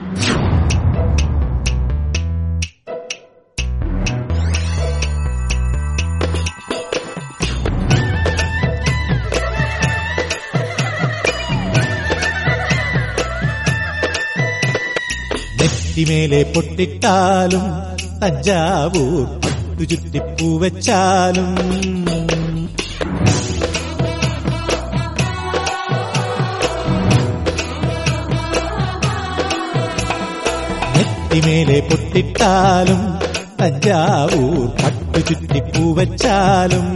നെറ്റിമേലെ പൊട്ടിട്ടാലും തഞ്ചാവൂർ പട്ടു ചുറ്റിപ്പൂവച്ചാലും നെറ്റിമേലെ പൊട്ടിട്ടാലും തഞ്ചാവൂർ പട്ടു ചുറ്റിപ്പൂവച്ചാലും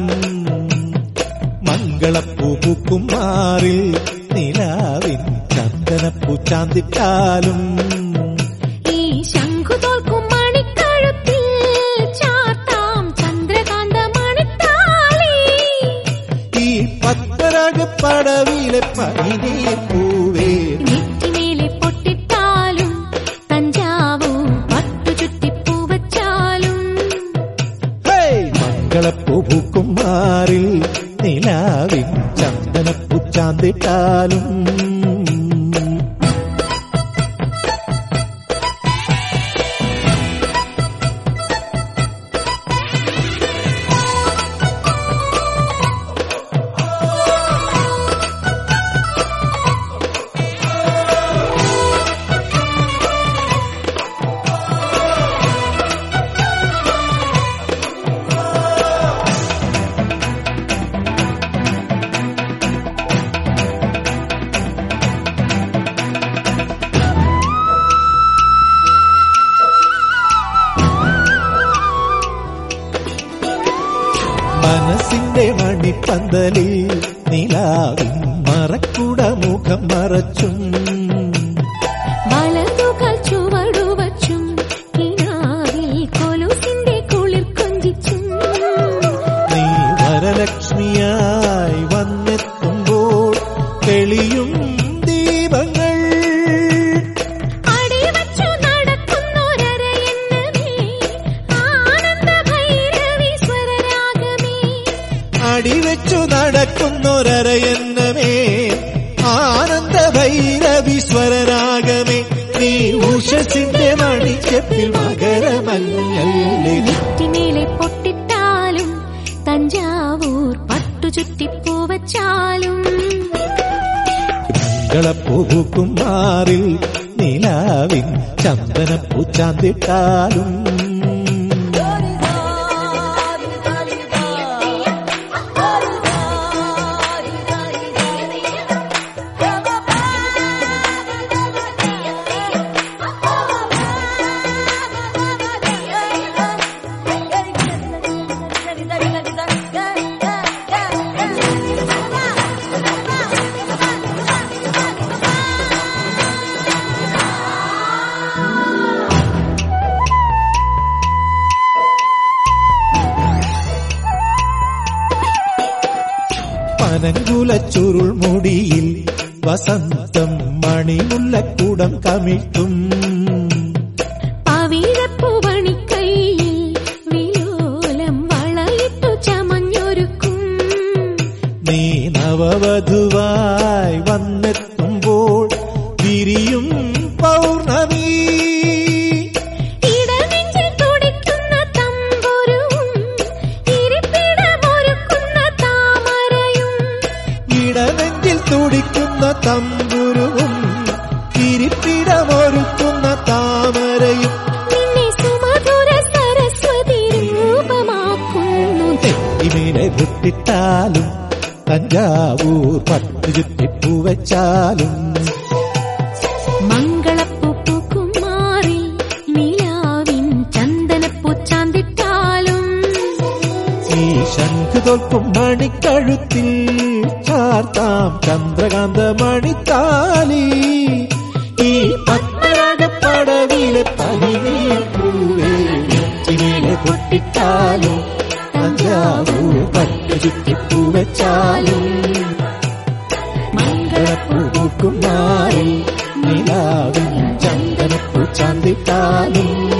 മംഗളപ്പൂ പൂക്കും മാറിൽ നിലാവിൻ ചന്ദനപ്പൂ ചാന്തിട്ടാലും ഈ ശംഖു തോൽക്കും മണിക്കഴുത്തിൽ ചാർത്താം ചന്ദ്രകാന്ത മണിത്താലി ഈ പത്മരാഗപ്പടവിലെ പനിനീർ പൂവേ നെറ്റിമേലെ പൊട്ടിട്ടാലും തഞ്ചാവൂർ പട്ടു ചുറ്റിപ്പൂവച്ചാലും ഹേയ്! മംഗളപ്പൂ പൂക്കും മാറിൽ നിലാവിൻ ചന്ദനപ്പൂ ചാന്തിട്ടാലും മനസ്സിന്റെ മണിപ്പന്തലിൽ നിലാവിൻ മറക്കുട മുഖം മറച്ചും വളർന്നുകൾ ചുവടുവച്ചും കിനാവിൽ കൊലുസിന്റെ കുളിർ കൊഞ്ചിച്ചും നീ വരലക്ഷ്മിയായി വന്നെത്തുമ്പോൾ തെളിയും ദീപങ്ങൾ അടിവച്ചു നടക്കുന്നൊരരയെന്നമേ ആനന്ദ ഭൈരവി സ്വരരാഗമേ അടിവെച്ചു നടക്കുന്നൊരരയന്നമേ ആനന്ദ ഭൈരവീശ്വരരാഗമേ നീ ഉഷസിന്റെ മണിച്ചപ്പിൽ മകരമഞ്ഞല്ലേ നെറ്റിമേലെ പൊട്ടിട്ടാലും തഞ്ചാവൂർ പട്ടു ചുറ്റിപ്പൂവച്ചാലും മംഗളപ്പൂക്കും മാറിൽ നിലാവിൻ ചന്ദനപ്പൂ ചാന്തിട്ടാലും പനങ്കുല ചുരുൾ മുടിയിൽ വസന്തം മണിമുല്ലക്കൂടം കമിഴ്ത്തും പവിഴപ്പൂവണിക്കൈയിൽ വിലോലം വളയിട്ടു ചമഞ്ഞൊരുക്കും നീ നവവധുവായി വന്നെത്തുമ്പോൾ വിരിയും പൗർണമി ഇടനെഞ്ചിൽ തുടിക്കുന്ന തമ്പുരുവും ഇരിപ്പിടമൊരുക്കുന്ന താമരയും ഇടനെഞ്ചിൽ തുടിക്കുന്ന തമ്പുരുവും ഇരിപ്പിടമൊരുക്കുന്ന താമരയും നിന്നെ സുമധുര സരസ്വതി രൂപമാക്കുന്നു തെറ്റിമേലെ പൊട്ടിട്ടാലും തഞ്ചാവൂർ പട്ടു ചുറ്റിപ്പൂവച്ചാലും മംഗളപ്പൂപ്പൂക്കും മാറി നിലാവിൻ ചന്ദനപ്പൂച്ചാന്തിട്ടാലും ഈ ശംഖ് തോൽക്കും മണിക്കഴുത്തിൽ ചാർത്താം ചന്ദ്രകാന്ത മണിത്താലി ഈ പത്മരാഗപ്പടവിലെ പനിനീർ പൂവേ നെറ്റിമേലെ പൊട്ടിട്ടാലും തഞ്ചാവൂർ പട്ടു ചുറ്റിപ്പൂവച്ചാലും മംഗളപ്പൂക്കും മാറി നിലാവിൻ ചന്ദനപ്പൂ ചാന്തിട്ടാലും